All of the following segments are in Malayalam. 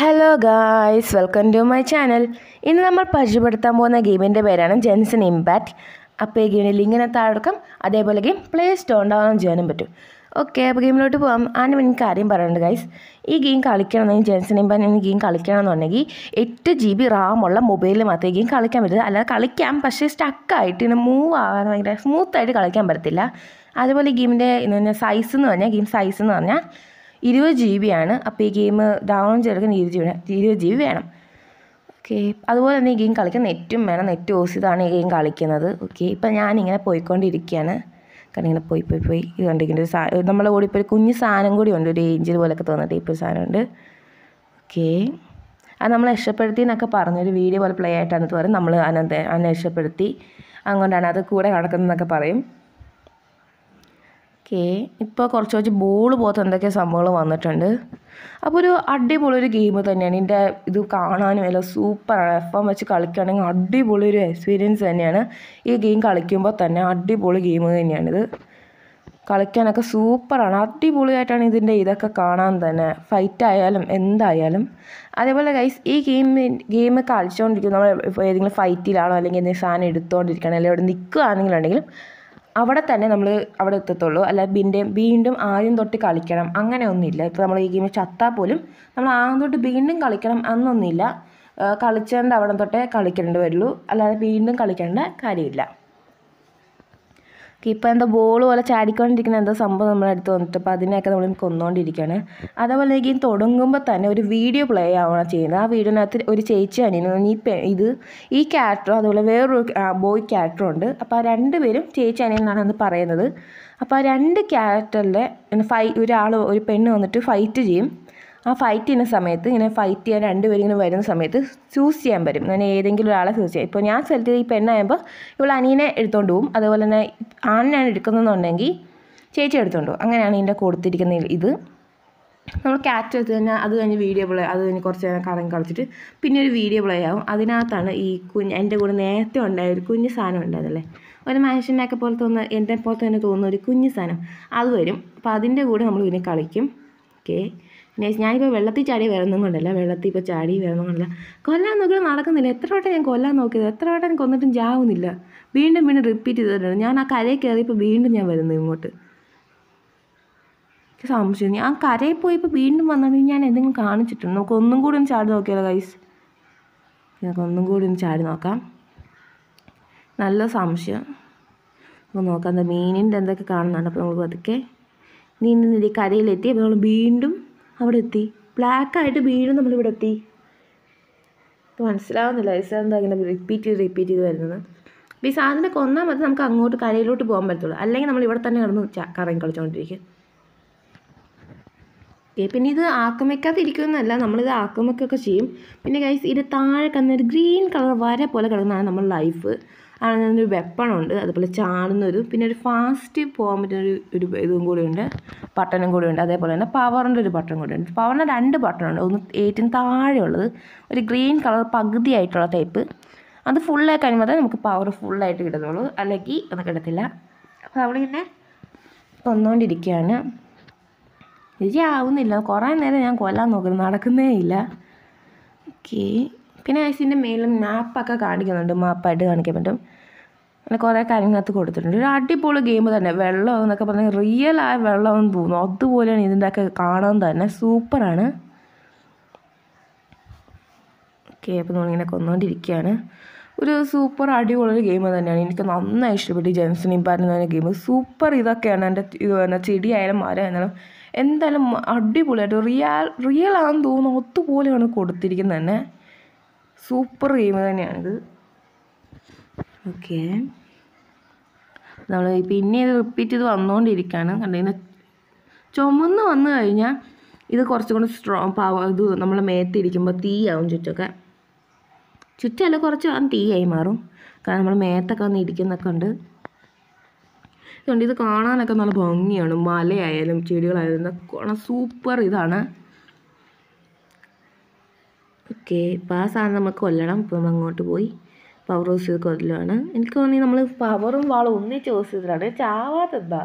hello guys welcome to my channel ഇന്ന് നമ്മൾ പരിചയപ്പെടുത്താൻ പോകുന്ന ഗെയിമിൻ്റെ പേരാണ് ജെൻസൺ ഇമ്പാക്റ്റ് അപ്പോൾ ഈ ഗെയിമിൻ്റെ ലിങ്കിനെ താഴെടുക്കാം അതേപോലെ ഗെയിം പ്ലേ സ്റ്റോർ ഡൗൺ ചെയ്യാനും പറ്റും ഓക്കെ അപ്പോൾ ഗെയിമിലോട്ട് പോകാം അതിന് എനിക്ക് കാര്യം പറയാനുണ്ട് ഗൈസ് ഈ ഗെയിം കളിക്കണമെങ്കിൽ ജെൻസൺ ഇമ്പാക്റ്റ് ഈ ഗെയിം കളിക്കണമെന്നുണ്ടെങ്കിൽ എട്ട് ജി ബി റാമുള്ള മൊബൈലിൽ മാത്രമേ ഗെയിം കളിക്കാൻ പറ്റൂ അല്ലാതെ കളിക്കാം പക്ഷേ സ്റ്റക്കായിട്ട് ഇങ്ങനെ മൂവ് ആകാൻ ഭയങ്കര സ്മൂത്തായിട്ട് കളിക്കാൻ പറ്റത്തില്ല അതുപോലെ ഈ ഗെയിമിൻ്റെ സൈസ് എന്ന് പറഞ്ഞാൽ ഗെയിം സൈസ് എന്ന് പറഞ്ഞാൽ ഇരുപത് ജി ബി ആണ് അപ്പോൾ ഈ ഗെയിം ഡൗൺ ചെയ്തെടുക്കാൻ ഇരുപത് ജി ബി ഇരുപത് ജി ബി വേണം ഓക്കെ അതുപോലെ തന്നെ ഈ ഗെയിം കളിക്കാൻ നെറ്റും വേണം നെറ്റ് യൂസ് ചെയ്താണ് ഈ ഗെയിം കളിക്കുന്നത് ഓക്കെ ഇപ്പം ഞാനിങ്ങനെ പോയിക്കൊണ്ടിരിക്കുകയാണ് കാരണം ഇങ്ങനെ പോയി പോയി പോയി ഇത് കണ്ടിരിക്കുന്ന ഒരു സാ നമ്മളെ കൂടെ ഇപ്പോൾ ഒരു കുഞ്ഞ് സാധനം കൂടി ഉണ്ട് ഒരു ഏഞ്ചൽ പോലൊക്കെ തോന്നിട്ട് ഇപ്പോൾ ഒരു സാധനമുണ്ട് ഓക്കെ അത് നമ്മൾ രക്ഷപ്പെടുത്തി എന്നൊക്കെ പറഞ്ഞൊരു വീഡിയോ പോലെ പ്ലേ ആയിട്ടാണ് ഇത് പറയും നമ്മൾ അനന്ത അതിനെ രക്ഷപ്പെടുത്തി അതുകൊണ്ടാണ് അത് കൂടെ നടക്കുന്നതെന്നൊക്കെ പറയും ഓക്കെ ഇപ്പോൾ കുറച്ച് കുറച്ച് ബോൾ പോലത്തെ എന്തൊക്കെ സംഭവങ്ങൾ വന്നിട്ടുണ്ട് അപ്പോൾ ഒരു അടിപൊളി ഒരു ഗെയിം തന്നെയാണ് ഇതിൻ്റെ ഇത് കാണാനും എല്ലാം സൂപ്പറാണ് എഫ് എം വെച്ച് കളിക്കുകയാണെങ്കിൽ അടിപൊളി ഒരു എക്സ്പീരിയൻസ് തന്നെയാണ് ഈ ഗെയിം കളിക്കുമ്പോൾ തന്നെ അടിപൊളി ഗെയിം തന്നെയാണിത് കളിക്കാനൊക്കെ സൂപ്പറാണ് അടിപൊളിയായിട്ടാണ് ഇതിൻ്റെ ഇതൊക്കെ കാണാൻ തന്നെ ഫൈറ്റ് ആയാലും എന്തായാലും അതേപോലെ ഗൈസ് ഈ ഗെയിം ഗെയിം കളിച്ചുകൊണ്ടിരിക്കും നമ്മൾ ഏതെങ്കിലും ഫൈറ്റിലാണോ അല്ലെങ്കിൽ എന്തെങ്കിലും സാധനം എടുത്തുകൊണ്ടിരിക്കുകയാണ് അല്ലെങ്കിൽ അവിടെ നിൽക്കുകയാണെങ്കിലുണ്ടെങ്കിലും അവിടെ തന്നെ നമ്മൾ അവിടെ എത്തത്തുള്ളൂ അല്ല വീണ്ടും വീണ്ടും ആദ്യം തൊട്ട് കളിക്കണം അങ്ങനെ ഒന്നുമില്ല ഇപ്പോൾ നമ്മൾ ഈ ഗെയിമിൽ ചത്താൽ പോലും നമ്മൾ ആദ്യം തൊട്ട് വീണ്ടും കളിക്കണം എന്നൊന്നുമില്ല കളിച്ചേണ്ട അവിടെ തൊട്ടേ കളിക്കേണ്ടി വരുള്ളൂ അല്ലാതെ വീണ്ടും കളിക്കേണ്ട കാര്യമില്ല ഇപ്പോൾ എന്താ ബോൾ പോലെ ചാടിക്കൊണ്ടിരിക്കുന്ന എന്തോ സംഭവം നമ്മുടെ അടുത്ത് വന്നിട്ട് അപ്പോൾ അതിനെയൊക്കെ നമ്മൾ കൊന്നുകൊണ്ടിരിക്കുകയാണ് അതേപോലെ ഈ ഗെയിം തുടങ്ങുമ്പോൾ തന്നെ ഒരു വീഡിയോ പ്ലേ ആവണം ചെയ്യുന്നത് ആ വീഡിയോനകത്ത് ഒരു ചേച്ചി അനിയനും ഈ ഇത് ഈ ക്യാരക്ടറും അതുപോലെ വേറൊരു ബോയ് ക്യാരക്ടറും ഉണ്ട് അപ്പോൾ ആ രണ്ടുപേരും ചേച്ചി അനിയനാണ് എന്ന് പറയുന്നത് അപ്പോൾ ആ രണ്ട് ക്യാരക്ടറിലെ ഫൈ ഒരാൾ ഒരു പെണ്ണ് വന്നിട്ട് ഫൈറ്റ് ചെയ്യും ആ ഫൈറ്റ് ചെയ്യുന്ന സമയത്ത് ഇങ്ങനെ ഫൈറ്റ് ചെയ്യാൻ രണ്ടുപേരും ഇങ്ങനെ വരുന്ന സമയത്ത് ചൂസ് ചെയ്യാൻ പറ്റും അങ്ങനെ ഏതെങ്കിലും ഒരാളെ ചൂസ് ചെയ്യാം ഇപ്പോൾ ഞാൻ സെലക്ട് ചെയ്ത് ഈ പെണ്ണായപ്പോൾ ഇവൾ അനിയനെ എടുത്തുകൊണ്ട് പോകും അതുപോലെ തന്നെ ആണിനാണ് എടുക്കുന്നതെന്നുണ്ടെങ്കിൽ ചേച്ചി എടുത്തുകൊണ്ട് പോകും അങ്ങനെയാണ് ഇതിൻ്റെ കൊടുത്തിരിക്കുന്ന ഇത് നമ്മൾ ക്യാച്ച് എടുത്ത് കഴിഞ്ഞാൽ അത് കഴിഞ്ഞ് വീഡിയോ പ്ലേ അത് കഴിഞ്ഞ് കുറച്ച് നേരം കറങ്ങി കളിച്ചിട്ട് പിന്നെ ഒരു വീഡിയോ പ്ലേ ആവും അതിനകത്താണ് ഈ കുഞ്ഞ് എൻ്റെ കൂടെ നേരത്തെ ഉണ്ടായ ഒരു കുഞ്ഞ് സാധനം ഉണ്ടായിരുന്നല്ലേ ഒരു മനുഷ്യനൊക്കെ പോലെ തോന്നുന്ന എൻ്റെ പോലെ തന്നെ തോന്നുന്ന ഒരു കുഞ്ഞ് സാധനം അത് വരും അപ്പോൾ അതിൻ്റെ കൂടെ നമ്മൾ പിന്നെ കളിക്കും ഓക്കെ പിന്നെ ഞാനിപ്പോൾ വെള്ളത്തിൽ ചാടി വരുന്നതും കൊണ്ടല്ല വെള്ളത്തിൽ ഇപ്പോൾ ചാടി വരുന്നതും കൊണ്ടല്ല കൊല്ലാൻ നോക്കിയാൽ നടക്കുന്നില്ല എത്ര വട്ടം ഞാൻ കൊല്ലാൻ നോക്കിയത് എത്ര വട്ടം കൊന്നിട്ടും ചാവുന്നില്ല വീണ്ടും വീണ്ടും റിപ്പീറ്റ് ചെയ്തിട്ടുണ്ട് ഞാൻ ആ കരയിൽ കയറിയപ്പോൾ വീണ്ടും ഞാൻ വരുന്നു ഇങ്ങോട്ട് സംശയം ഞാൻ കരയിൽ പോയപ്പോൾ വീണ്ടും വന്നിട്ടുണ്ടെങ്കിൽ ഞാൻ എന്തെങ്കിലും കാണിച്ചിട്ടുണ്ട് നമുക്ക് ഒന്നും കൂടി ഒന്ന് ചാടി നോക്കിയാലോ ഗൈസ് നമുക്ക് ഒന്നും കൂടി ഒന്ന് ചാടി നോക്കാം നല്ല സംശയം നമുക്ക് നോക്കാം എന്താ മീനിൻ്റെ എന്തൊക്കെ കാണുന്നുണ്ട് അപ്പോൾ നമ്മൾ പതുക്കെ നീന്തി കരയിലെത്തി അപ്പോൾ നമ്മൾ വീണ്ടും അവിടെ എത്തി ബ്ലാക്കായിട്ട് വീണ്ടും നമ്മളിവിടെ എത്തി മനസ്സിലാവുന്നില്ല ഐസ് എന്താ ഇങ്ങനെ റിപ്പീറ്റ് ചെയ്ത് റിപ്പീറ്റ് ചെയ്ത് വരുന്നത് അപ്പോൾ ഈ സാധനം കൊന്നാൽ മതി നമുക്ക് അങ്ങോട്ട് കരയിലോട്ട് പോകാൻ പറ്റത്തുള്ളൂ അല്ലെങ്കിൽ നമ്മൾ ഇവിടെ തന്നെ കിടന്ന് കറങ്ങി കളിച്ചുകൊണ്ടിരിക്കും ഓക്കെ പിന്നെ ഇത് ആക്രമിക്കാതെ ഇരിക്കുമെന്നല്ല നമ്മളിത് ആക്രമിക്കുകയൊക്കെ ചെയ്യും പിന്നെ ഗൈസ് ഇത് താഴെ കിടന്ന ഒരു ഗ്രീൻ കളർ വര പോലെ കിടക്കുന്നതാണ് നമ്മുടെ ലൈഫ് ഒരു വെപ്പണുണ്ട് അതുപോലെ ചാടുന്നൊരു പിന്നെ ഒരു ഫാസ്റ്റ് പോകാൻ പറ്റുന്ന ഒരു ഒരു ഇതും കൂടി ഉണ്ട് ബട്ടണും കൂടി ഉണ്ട് അതേപോലെ തന്നെ പവറിൻ്റെ ഒരു ബട്ടൺ കൂടി ഉണ്ട് പവറിൻ്റെ രണ്ട് ബട്ടണുണ്ട് ഒന്ന് ഏറ്റവും താഴെയുള്ളത് ഒരു ഗ്രീൻ കളർ പകുതി ആയിട്ടുള്ള ടൈപ്പ് അത് ഫുള്ളായി കഴിയുമ്പോൾ നമുക്ക് പവർ ഫുള്ളായിട്ട് കിട്ടുന്നുള്ളൂ അല്ലെങ്കിൽ അത് കിടത്തില്ല അപ്പോൾ അവളിങ്ങനെ കൊന്നുകൊണ്ടിരിക്കുകയാണ് ഇത് ആവുന്നില്ല കുറേ നേരം ഞാൻ കൊല്ലാൻ നോക്കുന്നു നടക്കുന്നേ ഇല്ല ഓക്കെ പിന്നെ ഐസിൻ്റെ മേലും മാപ്പൊക്കെ കാണിക്കുന്നുണ്ട് മാപ്പായിട്ട് കാണിക്കാൻ പറ്റും അങ്ങനെ കുറേ കാര്യങ്ങളകത്ത് കൊടുത്തിട്ടുണ്ട് ഒരു അടിപൊളി ഗെയിം തന്നെ വെള്ളം എന്നൊക്കെ പറഞ്ഞാൽ റിയൽ ആയ വെള്ളമെന്ന് തോന്നുന്നു അതുപോലെയാണ് ഇതിൻ്റെ ഒക്കെ കാണാൻ തന്നെ സൂപ്പറാണ് ഓക്കെ അപ്പോൾ നമ്മളിങ്ങനെ കൊന്നുകൊണ്ടിരിക്കുകയാണ് ഒരു സൂപ്പർ അടിപൊളി ഒരു ഗെയിം തന്നെയാണ് എനിക്ക് നന്നായി ഇഷ്ടപ്പെട്ടു ജെൻസൺ ഇമ്പാറ്റ് എന്ന് പറഞ്ഞ ഗെയിം സൂപ്പർ ഇതൊക്കെയാണ് എൻ്റെ ഇത് പറഞ്ഞാൽ ചെടിയായാലും മരം എന്നാലും എന്തായാലും അടിപൊളിയായിട്ട് റിയൽ റിയൽ ആണെന്ന് തോന്നുന്നു ഒത്തുപോലെയാണ് കൊടുത്തിരിക്കുന്നത് തന്നെ സൂപ്പർ ഗെയിം തന്നെയാണിത് ഓക്കെ നമ്മൾ പിന്നെ ഇത് റിപ്പീറ്റ് ചെയ്ത് വന്നുകൊണ്ടിരിക്കുകയാണ് കണ്ടിങ്ങനെ ചുമന്ന് വന്നു കഴിഞ്ഞാൽ ഇത് കുറച്ചും കൂടി സ്ട്രോങ് പവർ ഇത് നമ്മളെ മേത്തിരിക്കുമ്പോൾ തീയാവും ചുറ്റൊക്കെ ചുറ്റല്ല കുറച്ച് തീയായി മാറും കാരണം നമ്മൾ മേത്തൊക്കെ വന്ന് ഇരിക്കുന്നൊക്കെ ഉണ്ട് ഇതുകൊണ്ട് ഇത് കാണാനൊക്കെ നല്ല ഭംഗിയാണ് മലയായാലും ചെടികളായാലും ഇതൊക്കെ സൂപ്പർ ഇതാണ് ഓക്കെ ഇപ്പോൾ ആ സാധനം നമുക്ക് കൊല്ലണം ഇപ്പോൾ നമ്മൾ അങ്ങോട്ട് പോയി പവർ യൂസ് ചെയ്ത് കൊല്ലുകയാണ് എനിക്ക് തോന്നി നമ്മൾ പവറും വാളും ഒന്നിച്ച് യൂസ് ചെയ്തിട്ടാണ് ചാവാത്തെന്താ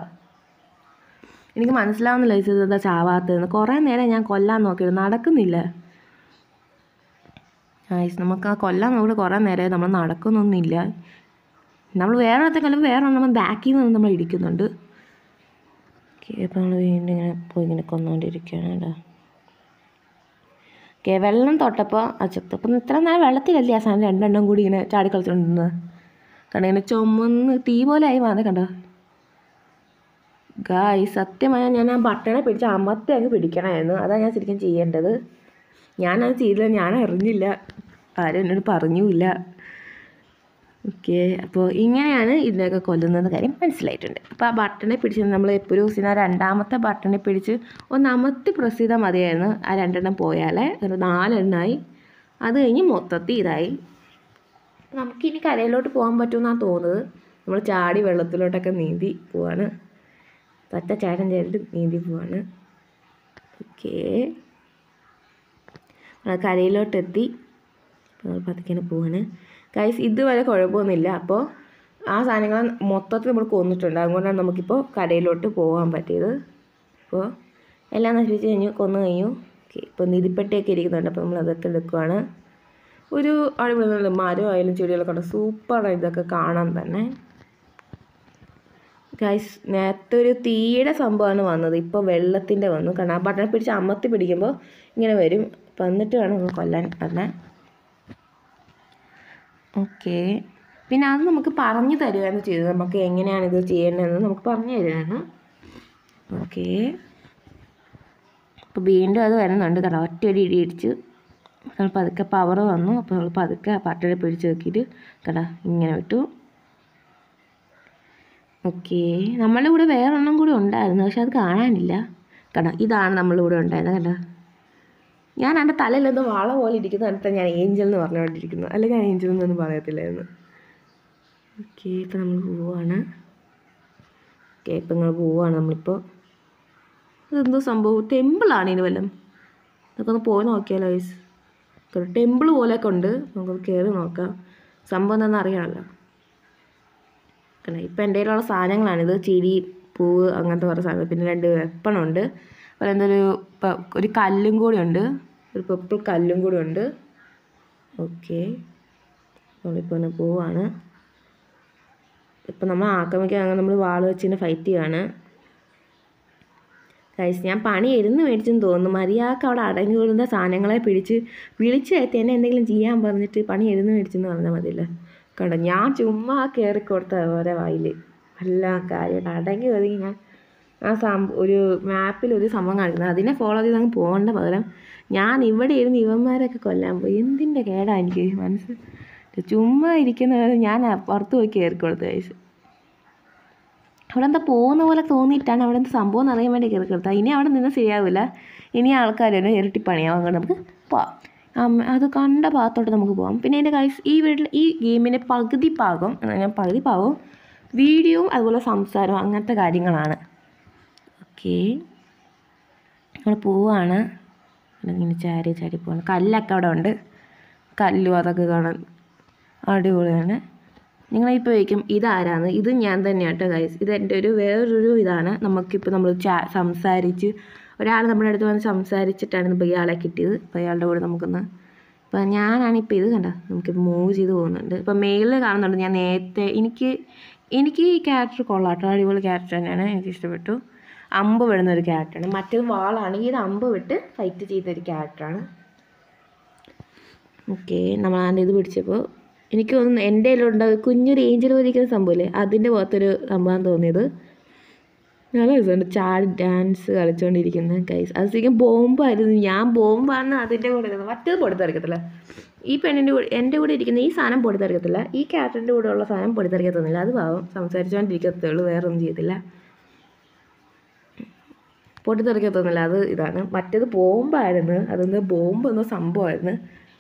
എനിക്ക് മനസ്സിലാവുന്നില്ല ഇത് എന്താ ചാവാത്തതെന്ന് കുറേ നേരം ഞാൻ കൊല്ലാൻ നോക്കിയിട്ട് നടക്കുന്നില്ല ഗൈസ് നമുക്ക് ആ കൊല്ലാൻ നോക്കിയിട്ട് കുറേ നേരമായി നമ്മൾ നടക്കുന്നൊന്നുമില്ല നമ്മൾ വേറെ ഒരിടത്തെ കൊല്ലുമ്പോൾ വേറെ നമ്മൾ ബാക്കിൽ നിന്ന് നമ്മൾ ഇരിക്കുന്നുണ്ട് ഓക്കെ അപ്പോൾ നമ്മൾ വീണ്ടും ഇങ്ങനെ പോയി ഇങ്ങനെ കൊന്നുകൊണ്ടിരിക്കുകയാണ് കേട്ടോ ഓക്കെ വെള്ളം തൊട്ടപ്പോൾ അച്ചത്ത് അപ്പം ഇത്ര നേരം വെള്ളത്തിലല്ലേ ആ സാധനം രണ്ടെണ്ണം കൂടി ഇങ്ങനെ ചാടി കളിച്ചോണ്ടിരുന്നത് കണ്ടോ ഇങ്ങനെ ചുമന്ന് തീ പോലെ ആയി വന്നത് കണ്ടോ ഗായ് സത്യമായ ഞാൻ ആ ബട്ടണെ പിടിച്ച് അമർത്തി അങ്ങ് പിടിക്കണമായിരുന്നു അതാണ് ഞാൻ ശരിക്കും ചെയ്യേണ്ടത് ഞാനത് ചെയ്തില്ല ഞാൻ അറിഞ്ഞില്ല ആരും എന്നോട് പറഞ്ഞുമില്ല ഓക്കെ അപ്പോൾ ഇങ്ങനെയാണ് ഇതിനെയൊക്കെ കൊല്ലുന്നത് കാര്യം മനസ്സിലായിട്ടുണ്ട് അപ്പോൾ ആ ബട്ടണെ പിടിച്ച് നമ്മൾ എപ്പോഴും ദിവസം ആ രണ്ടാമത്തെ ബട്ടണെ പിടിച്ച് ഒന്ന് അമർത്തി പ്രസ് ചെയ്താൽ മതിയായിരുന്നു ആ രണ്ടെണ്ണം പോയാലേ ഒരു നാലെണ്ണമായി അത് കഴിഞ്ഞ് മൊത്തത്തിൽ ഇതായി നമുക്കിനി കരയിലോട്ട് പോകാൻ പറ്റുമെന്നാണ് തോന്നുന്നത് നമ്മൾ ചാടി വെള്ളത്തിലോട്ടൊക്കെ നീന്തി പോവാണ് ഒറ്റ ചാടൻ ചാടിട്ട് നീന്തി പോവാണ് ഓക്കേ നമ്മൾ കരയിലോട്ടെത്തി അപ്പോൾ നമ്മൾ പതുക്കെ പോവാണ് ഗൈസ് ഇതുവരെ കുഴപ്പമൊന്നുമില്ല അപ്പോൾ ആ സാധനങ്ങൾ മൊത്തത്തിൽ നമ്മൾ കൊന്നിട്ടുണ്ട് അതുകൊണ്ടാണ് നമുക്കിപ്പോൾ കരയിലോട്ട് പോകാൻ പറ്റിയത് അപ്പോൾ എല്ലാം നശിപ്പിച്ച് കഴിഞ്ഞു കൊന്നു കഴിഞ്ഞു ഓക്കെ ഇപ്പോൾ നിധിപ്പെട്ടിയൊക്കെ ഇരിക്കുന്നുണ്ട് അപ്പോൾ നമ്മൾ അതൊക്കെ എടുക്കുവാണ് ഒരു അടിപൊളി നല്ല മരമായാലും ചെടികളൊക്കെ ഉണ്ട് സൂപ്പറാണ് ഇതൊക്കെ കാണാൻ തന്നെ ഗൈസ് നേരത്തെ ഒരു തീയുടെ സംഭവമാണ് വന്നത് ഇപ്പോൾ വെള്ളത്തിൻ്റെ വന്നു കാരണം ആ ബട്ടൺ പിടിച്ച് അമർത്തി പിടിക്കുമ്പോൾ ഇങ്ങനെ വരും അപ്പം എന്നിട്ട് വേണം നമ്മൾ കൊല്ലാൻ തന്നെ ഓക്കെ പിന്നെ അത് നമുക്ക് പറഞ്ഞു തരുകയാണ് ചെയ്തത് നമുക്ക് എങ്ങനെയാണ് ഇത് ചെയ്യേണ്ടതെന്ന് നമുക്ക് പറഞ്ഞു തരുകയാണ് ഓക്കെ അപ്പോൾ വീണ്ടും അത് വരുന്നുണ്ട് കാരണം ഒറ്റയടി ഇടി ഇടിച്ച് നമ്മൾ പതുക്കെ പവർ വന്നു അപ്പോൾ നമ്മൾ പതുക്കെ ആ പട്ടയെ പിടിച്ച് നോക്കിയിട്ട് കടാ ഇങ്ങനെ വിട്ടു ഓക്കെ നമ്മളുടെ കൂടെ വേറെ എണ്ണം കൂടി ഉണ്ടായിരുന്നു പക്ഷെ അത് കാണാനില്ല കടാ ഇതാണ് നമ്മളുടെ കൂടെ ഉണ്ടായിരുന്നത് കണ്ടാ ഞാൻ എൻ്റെ തലയിൽ എന്തോ വള പോലെ ഇരിക്കുന്ന അടുത്ത ഞാൻ ഏഞ്ചൽ എന്ന് പറഞ്ഞുകൊണ്ടിരിക്കുന്നു അല്ലെങ്കിൽ ഞാൻ ഏഞ്ചൽ എന്നൊന്നും പറയത്തില്ലായിരുന്നു ഓക്കെ ഇപ്പം നമ്മൾ പോവാണ് ഓക്കെ ഇപ്പം നിങ്ങൾ പോവാണ് നമ്മളിപ്പോൾ ഇതെന്തോ സംഭവം ടെമ്പിളാണ് ഇതിന് വല്ലതും ഇതൊക്കെ ഒന്ന് പോയി നോക്കിയാലോ വയസ്സ് ടെമ്പിൾ പോലെയൊക്കെ ഉണ്ട് നമുക്ക് കയറി നോക്കാം സംഭവം എന്താണെന്ന് അറിയാമല്ലോ കാരണം ഇപ്പം എൻ്റെ കയ്യിലുള്ള സാധനങ്ങളാണിത് ചിരി പൂവ് അങ്ങനത്തെ കുറേ സാധനം പിന്നെ രണ്ട് വെപ്പണുണ്ട് അതുപോലെ എന്തൊരു പ- ഒരു കല്ലും കൂടി ഉണ്ട് ഒരു പെപ്പിൾ കല്ലും കൂടി ഉണ്ട് ഓക്കെ നമ്മളിപ്പോൾ ഒന്ന് പോവാണ് ഇപ്പം നമ്മൾ ആക്രമിക്കാൻ അങ്ങനെ നമ്മൾ വാൾ വെച്ച് തന്നെ ഫൈറ്റ് ചെയ്യാണ് ഗൈസ് ഞാൻ പണി ഇരുന്ന് മേടിച്ചെന്ന് തോന്നുന്നു മര്യാദക്ക് അവിടെ അടങ്ങി വീഴുന്ന സാധനങ്ങളെ പിടിച്ച് വിളിച്ച് കയറ്റി എന്നെ എന്തെങ്കിലും ചെയ്യാൻ പറഞ്ഞിട്ട് പണി ഇരുന്ന് മേടിച്ചെന്ന് പറഞ്ഞാൽ മതിയല്ലോ കണ്ടോ ഞാൻ ചുമ്മാ കയറി കൊടുത്ത ഓരോ വായിൽ എല്ലാ കാര്യമായിട്ട് അടങ്ങി ഒതുങ്ങി ഞാൻ ആ സംഭവം ഒരു മാപ്പിൽ ഒരു സംഭവം കാണിക്കുന്നത് അതിനെ ഫോളോ ചെയ്ത് അങ്ങ് പോകേണ്ട പകരം ഞാൻ ഇവിടെ ഇരുന്ന് ഇവന്മാരൊക്കെ കൊല്ലാൻ പോയി എന്തിൻ്റെ കേടാ എനിക്ക് മനസ്സ് ചുമ്മാ ഇരിക്കുന്ന നേരം ഞാൻ പുറത്ത് പോയി കയറി കൊടുത്ത വയസ്സ് അവിടെ എന്താ പോകുന്ന പോലെ തോന്നിയിട്ടാണ് അവിടെ എന്താ സംഭവം എന്ന് അറിയാൻ വേണ്ടി കയറി കൊടുത്തത് ഇനി അവിടെ നിന്ന് ശരിയാവില്ല ഇനി ആൾക്കാർ തന്നെ ഇരട്ടിപ്പണിയാവും അങ്ങോട്ട് നമുക്ക് പോവാം അമ്മ അത് കണ്ട ഭാഗത്തോട്ട് നമുക്ക് പോകാം പിന്നെ എൻ്റെ കൈസ് ഈ വീട്ടിൽ ഈ ഗെയിമിൻ്റെ പകുതി ഭാഗം എന്ന് ഞാൻ പകുതി ഭാഗവും വീഡിയോയും അതുപോലെ സംസാരവും അങ്ങനത്തെ കാര്യങ്ങളാണ് ഓക്കെ നമ്മൾ പോവാണ് ഇങ്ങനെ ചാരി ചാരി പോവാണ് കല്ലൊക്കെ അവിടെ ഉണ്ട് കല്ലും അതൊക്കെ കാണാൻ അടിപൊളിയാണ് നിങ്ങളിപ്പോൾ ചോദിക്കും ഇതാരാന്ന് ഇത് ഞാൻ തന്നെയാണ് കേട്ടോ ഗൈസ് ഇത് എൻ്റെ ഒരു വേറൊരു ഇതാണ് നമുക്കിപ്പോൾ നമ്മൾ ചാ സംസാരിച്ച് ഒരാൾ നമ്മുടെ അടുത്ത് വന്ന് സംസാരിച്ചിട്ടാണ് ഇപ്പോൾ ഇയാളെ കിട്ടിയത് അപ്പോൾ അയാളുടെ കൂടെ നമുക്കൊന്ന് അപ്പോൾ ഞാനാണിപ്പോൾ ഇത് കണ്ട നമുക്ക് മൂവ് ചെയ്ത് പോകുന്നുണ്ട് ഇപ്പോൾ മെയിലിൽ കാണുന്നുണ്ട് ഞാൻ നേരത്തെ എനിക്ക് എനിക്ക് ഈ ക്യാരക്ടർ കൊള്ളാട്ടോ അടിപൊളി ക്യാരക്ടർ തന്നെയാണ് എനിക്ക് ഇഷ്ടപ്പെട്ടു അമ്പ് വിടുന്ന ഒരു ക്യാരക്ടറാണ് മറ്റേത് വാളാണ് ഇത് അമ്പ് വിട്ട് ഫൈറ്റ് ചെയ്ത ഒരു ക്യാരക്ടറാണ് ഓക്കെ നമ്മൾ ആൻ്റെ ഇത് പിടിച്ചപ്പോൾ എനിക്ക് തോന്നുന്നു എൻ്റെ കയ്യിലുണ്ട് കുഞ്ഞൊരു ഏഞ്ചൽ പോലിരിക്കുന്ന സംഭവമില്ലേ അതിൻ്റെ പുറത്തൊരു സംഭവം തോന്നിയത് നല്ല രസമുണ്ട് ചാടി ഡാൻസ് കളിച്ചുകൊണ്ടിരിക്കുന്നത് ഗൈസ് അത് ശരിക്കും ബോംബായിരുന്നു ഞാൻ ബോംബാണ് അതിൻ്റെ കൂടെ ഇരുന്നത് മറ്റേത് പൊടിത്തെറിക്കത്തില്ല ഈ പെണ്ണിൻ്റെ കൂടെ എൻ്റെ കൂടെ ഇരിക്കുന്ന ഈ സാധനം പൊടിത്തെറിക്കത്തില്ല ഈ ക്യാരക്ടറിൻ്റെ കൂടെ ഉള്ള സാധനം പൊടിത്തെറിക്കത്തൊന്നുമില്ല അത് പാവം സംസാരിച്ചുകൊണ്ടിരിക്കത്തേ ഉള്ളൂ വേറെ ഒന്നും ചെയ്യത്തില്ല പൊട്ടിത്തെറിക്കത്തൊന്നുമില്ല അത് ഇതാണ് മറ്റേത് ബോംബായിരുന്നു അതെന്തോ ബോംബ് എന്തോ സംഭവമായിരുന്നു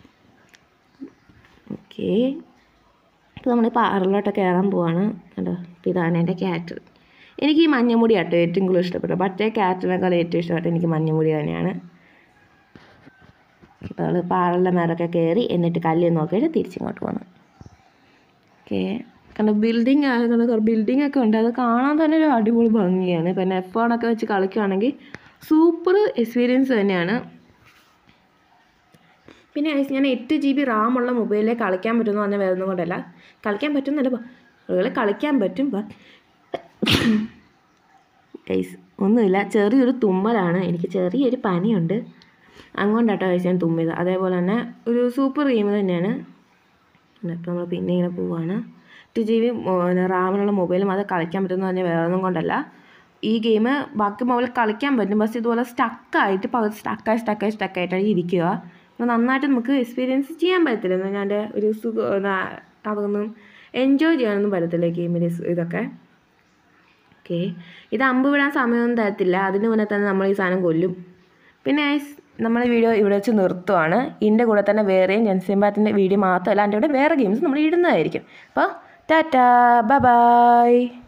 ഓക്കെ ഇപ്പോൾ നമ്മൾ പാറലോട്ടൊക്കെ കയറാൻ പോവാണ് കണ്ടോ അപ്പോൾ ഇതാണ് എൻ്റെ ക്യാരക്ടർ എനിക്ക് ഈ മഞ്ഞമുടി ആട്ടോ ഏറ്റവും കൂടുതൽ ഇഷ്ടപ്പെട്ടത് മറ്റേ ക്യാരക്ടറിനേക്കാൾ ഏറ്റവും ഇഷ്ടപ്പെട്ടത് എനിക്ക് മഞ്ഞമുടി തന്നെയാണ് ഇപ്പോൾ നമ്മൾ പാറലിൻ്റെ മേലൊക്കെ കയറി എന്നിട്ട് കല്ല് നോക്കിയിട്ട് തിരിച്ചിങ്ങോട്ട് പോകണം ഓക്കെ കാരണം ബിൽഡിംഗ് ആയതുകൊണ്ട് ബിൽഡിംഗ് ഒക്കെ ഉണ്ട് അത് കാണാൻ തന്നെ ഒരു അടിപൊളി ഭംഗിയാണ് പിന്നെ എഫ് ഒക്കെ വെച്ച് കളിക്കുകയാണെങ്കിൽ സൂപ്പർ എക്സ്പീരിയൻസ് തന്നെയാണ് പിന്നെ guys, ഞാൻ എട്ട് ജി ബി റാമുള്ള മൊബൈലിൽ കളിക്കാൻ പറ്റുമെന്ന് പറഞ്ഞാൽ വേറെ ഒന്നും കൊണ്ടല്ല കളിക്കാൻ പറ്റുമെന്നല്ല അതുപോലെ കളിക്കാൻ പറ്റും ബട്ട് ഗൈസ് ഒന്നുമില്ല ചെറിയൊരു തുമ്മലാണ് എനിക്ക് ചെറിയൊരു പനിയുണ്ട് അങ്ങോട്ടാട്ടോ ഗൈസ് ഞാൻ തുമ്മിയത് അതേപോലെ തന്നെ ഒരു സൂപ്പർ ഗെയിം തന്നെയാണ് ഇപ്പം നമ്മൾ പിന്നെ ഇങ്ങനെ പോവാണ് ടു ജി ബി റാമിനുള്ള മൊബൈലും അത് കളിക്കാൻ പറ്റുമെന്ന് പറഞ്ഞാൽ വേറെ ഒന്നും കൊണ്ടല്ല ഈ ഗെയിം ബാക്കി മൊബൈൽ കളിക്കാൻ പറ്റും പക്ഷേ ഇതുപോലെ സ്റ്റക്കായിട്ട് പകുതി സ്റ്റക്കായി സ്റ്റക്കായി സ്റ്റക്കായിട്ടാണ് ഇരിക്കുക അപ്പോൾ നന്നായിട്ട് നമുക്ക് എക്സ്പീരിയൻസ് ചെയ്യാൻ പറ്റത്തില്ല എന്നാൽ ഞാൻ ഒരു സുഖം അതൊന്നും എൻജോയ് ചെയ്യാനൊന്നും പറ്റത്തില്ല ഈ ഗെയിമിൽ ഇതൊക്കെ ഓക്കെ ഇത് അമ്പ് വിടാൻ സമയമൊന്നും തരത്തില്ല അതിന് മുന്നേ തന്നെ നമ്മൾ ഈ സാധനം കൊല്ലും പിന്നെ guys, നമ്മളെ വീഡിയോ ഇവിടെ വെച്ച് നിർത്തുവാണ് ഇതിൻ്റെ കൂടെ തന്നെ വേറെയും ജൻസിംബാത്തിൻ്റെ വീഡിയോ മാത്രമല്ല അതിൻ്റെ കൂടെ വേറെ ഗെയിംസ് നമ്മൾ ഇടുന്നതായിരിക്കും അപ്പോൾ ടാറ്റാ ബൈ ബൈ